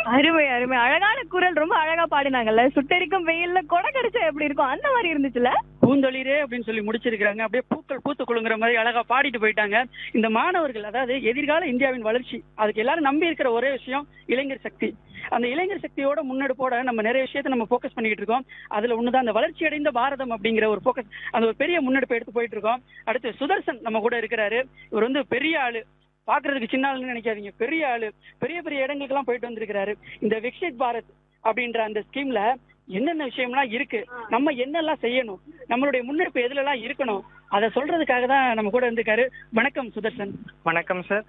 அருமை அருமை அழகான குரல் ரொம்ப அழகா பாடினாங்கல்ல சுட்டெரிக்கும் வெயில்ல கொடை கடிச்சா எப்படி இருக்கும் அந்த மாதிரி இருந்துச்சுல பூந்தொழிலே அப்படின்னு சொல்லி முடிச்சிருக்காங்க அப்படியே பூக்கள் பூத்து குலுங்குற மாதிரி அழகா பாடிட்டு போயிட்டாங்க இந்த மாணவர்கள் அதாவது எதிர்கால இந்தியாவின் வளர்ச்சி அதுக்கு எல்லாரும் நம்பி இருக்கிற ஒரே விஷயம் இளைஞர் சக்தி அந்த இளைஞர் சக்தியோட முன்னெடுப்போட நம்ம நிறைய விஷயத்தை நம்ம ஃபோக்கஸ் பண்ணிக்கிட்டு இருக்கோம் அதுல ஒண்ணுதான் அந்த வளர்ச்சி அடைந்த பாரதம் அப்படிங்கிற ஒரு ஃபோக்கஸ் அந்த ஒரு பெரிய முன்னெடுப்பை எடுத்து போயிட்டு இருக்கோம் அடுத்து சுதர்சன் நம்ம கூட இருக்கிறாரு இவர் வந்து பெரிய ஆளு பாக்குறதுக்கு சின்ன ஆளுன்னு நினைக்காதீங்க பெரிய ஆளு பெரிய பெரிய இடங்களுக்கெல்லாம் போயிட்டு வந்திருக்கிறாரு இந்த விக்ஷித் பாரத் அப்படின்ற அந்த ஸ்கீம்ல என்னென்ன விஷயம்லாம் இருக்கு நம்ம என்னெல்லாம் செய்யணும் நம்மளுடைய முன்னெடுப்பு எதுலலாம் இருக்கணும் அதை சொல்றதுக்காக தான் நம்ம கூட இருந்திருக்காரு வணக்கம் சுதர்சன் வணக்கம் சார்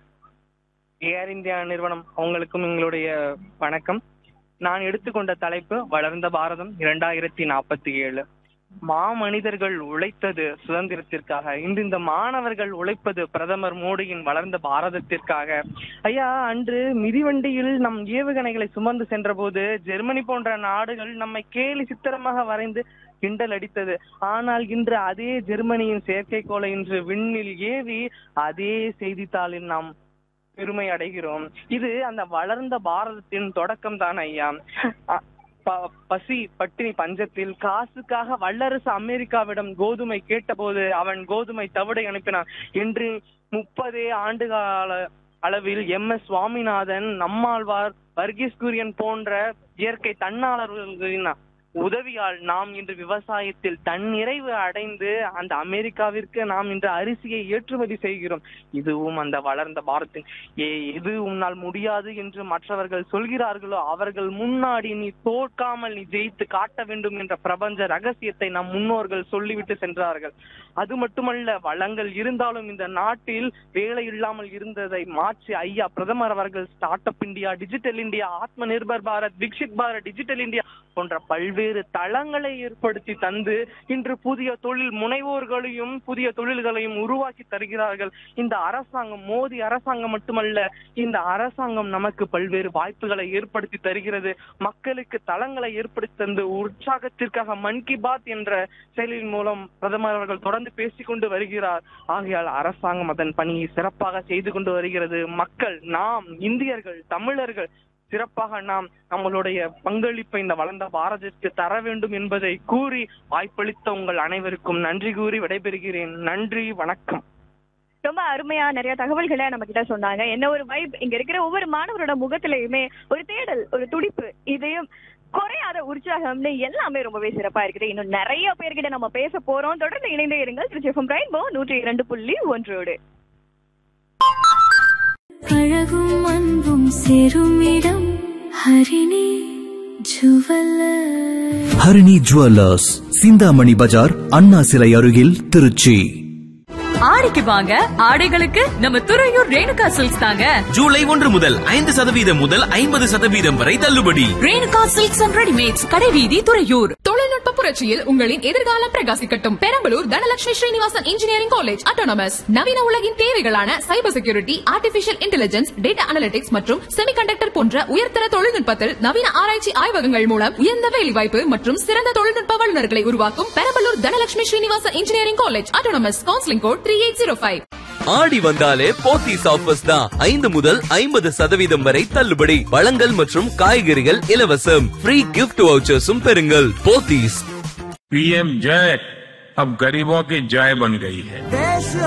ஏர் இந்தியா நிறுவனம் அவங்களுக்கும் எங்களுடைய வணக்கம் நான் எடுத்துக்கொண்ட தலைப்பு வளர்ந்த பாரதம் இரண்டாயிரத்தி நாற்பத்தி ஏழு மாமனிதர்கள் உழைத்தது சுதந்திரத்திற்காக இன்று இந்த மாணவர்கள் உழைப்பது பிரதமர் மோடியின் வளர்ந்த பாரதத்திற்காக ஐயா அன்று மிதிவண்டியில் நம் ஏவுகணைகளை சுமந்து சென்றபோது ஜெர்மனி போன்ற நாடுகள் நம்மை கேலி சித்திரமாக வரைந்து கிண்டல் அடித்தது ஆனால் இன்று அதே ஜெர்மனியின் செயற்கைக்கோளை இன்று விண்ணில் ஏவி அதே செய்தித்தாளில் நாம் பெருமை அடைகிறோம் இது அந்த வளர்ந்த பாரதத்தின் தொடக்கம் தான் ஐயா அ- ப- பசி பட்டினி பஞ்சத்தில் காசுக்காக வல்லரசு அமெரிக்காவிடம் கோதுமை கேட்டபோது அவன் கோதுமை தவிடை அனுப்பினான் என்று முப்பதே ஆண்டு கால அளவில் எம் எஸ் சுவாமிநாதன் நம்மாழ்வார் வர்கீஸ் குரியன் போன்ற இயற்கை தன்னாளர்களின் உதவியால் நாம் இன்று விவசாயத்தில் தன்னிறைவு அடைந்து அந்த அமெரிக்காவிற்கு நாம் இன்று அரிசியை ஏற்றுமதி செய்கிறோம் இதுவும் அந்த வளர்ந்த பாரத்தின் ஏ எது உன்னால் முடியாது என்று மற்றவர்கள் சொல்கிறார்களோ அவர்கள் முன்னாடி நீ தோற்காமல் நீ ஜெயித்து காட்ட வேண்டும் என்ற பிரபஞ்ச ரகசியத்தை நம் முன்னோர்கள் சொல்லிவிட்டு சென்றார்கள் அது மட்டுமல்ல வளங்கள் இருந்தாலும் இந்த நாட்டில் வேலை இல்லாமல் இருந்ததை மாற்றி ஐயா பிரதமர் அவர்கள் start up India digital India Atma Nirbhar Bharat Viksit Bharat digital India போன்ற பல்வேறு தளங்களை ஏற்படுத்தி தந்து இன்று புதிய தொழில் முனைவோர்களையும் புதிய தொழில்களையும் உருவாக்கி தருகிறார்கள் இந்த அரசாங்கம் மோடி அரசாங்கம் மட்டுமல்ல இந்த அரசாங்கம் நமக்கு பல்வேறு வாய்ப்புகளை ஏற்படுத்தி தருகிறது மக்களுக்கு தளங்களை ஏற்படுத்தி தந்து உற்சாகத்திற்காக மன் கி பாத் என்ற செயலின் மூலம் பிரதமர் அவர்கள் தொடர்ந்து பேசிக்கொண்டு வருகிறார் ஆகையால் அரசாங்கம் அதன் பணியை சிறப்பாக செய்து கொண்டு வருகிறது மக்கள் நாம் இந்தியர்கள் தமிழர்கள் சிறப்பாக நாம் நம்மளுடைய பங்களிப்பை இந்த வளர்ந்த பாரதத்திற்கு தர வேண்டும் என்பதை கூறி வாய்ப்பளித்த உங்கள் அனைவருக்கும் நன்றி கூறி விடைபெறுகிறேன் நன்றி வணக்கம் ரொம்ப அருமையா நிறைய தகவல்களை நம்ம கிட்ட சொன்னாங்க என்ன ஒரு வைப் இங்க இருக்கிற ஒவ்வொரு மாணவரோட முகத்திலயுமே ஒரு தேடல் ஒரு துடிப்பு இதையும் குறையாத உற்சாகம்னு எல்லாமே ரொம்பவே சிறப்பா இருக்குது இன்னும் நிறைய பேர்கிட்ட நம்ம பேச போறோம் தொடர்ந்து இணைந்தே இருங்கள் திருச்சி ரெயின்போ நூற்றி இரண்டு புள்ளி ஒன்றோடு அழகும் அன்பும் சேரும் இடம் ஹரிணி ஜுவல்லர் ஹரிணி ஜுவல்லர்ஸ் சிந்தாமணி பஜார் அண்ணா சிலை அருகில் திருச்சி ஆடிக்கு வாங்க ஆடைகளுக்கு நம்ம துறையூர் ரேணுகா சில்க்ஸ் தாங்க ஜூலை ஒன்று முதல் ஐந்து சதவீதம் முதல் ஐம்பது சதவீதம் வரை தள்ளுபடி ரேணுகா சில்க்ஸ் அண்ட் ரெடிமேட்ஸ் கடைவீதி துறையூர் தொழில்நுட்ப புரட்சியில் உங்களின் எதிர்காலம் பிரகாசிக்கட்டும் Perambalur Dhanalakshmi Srinivasan engineering college autonomous நவீன உலகின் தேவைகளான cyber security artificial intelligence data analytics மற்றும் செமிகண்டக்டர் போன்ற உயர்தர தொழில்நுட்பத்தில் நவீன ஆராய்ச்சி ஆய்வகங்கள் மூலம் உயர்ந்த வேலைவாய்ப்பு மற்றும் சிறந்த தொழில்நுட்ப வல்லுநர்களை உருவாக்கும் Perambalur Dhanalakshmi Srinivasan engineering college autonomous counselling code three eight zero five ஆடி வந்தாலே போத்தீஸ் ஆஃபர்ஸ் தான் ஐந்து முதல் ஐம்பது சதவீதம் வரை தள்ளுபடி பழங்கள் மற்றும் காய்கறிகள் இலவசம் ஃப்ரீ கிஃப்ட் வவுச்சர்ஸும் பெறுங்கள் போத்தீஸ் पीएम जय अब गरीबों की जय बन गई है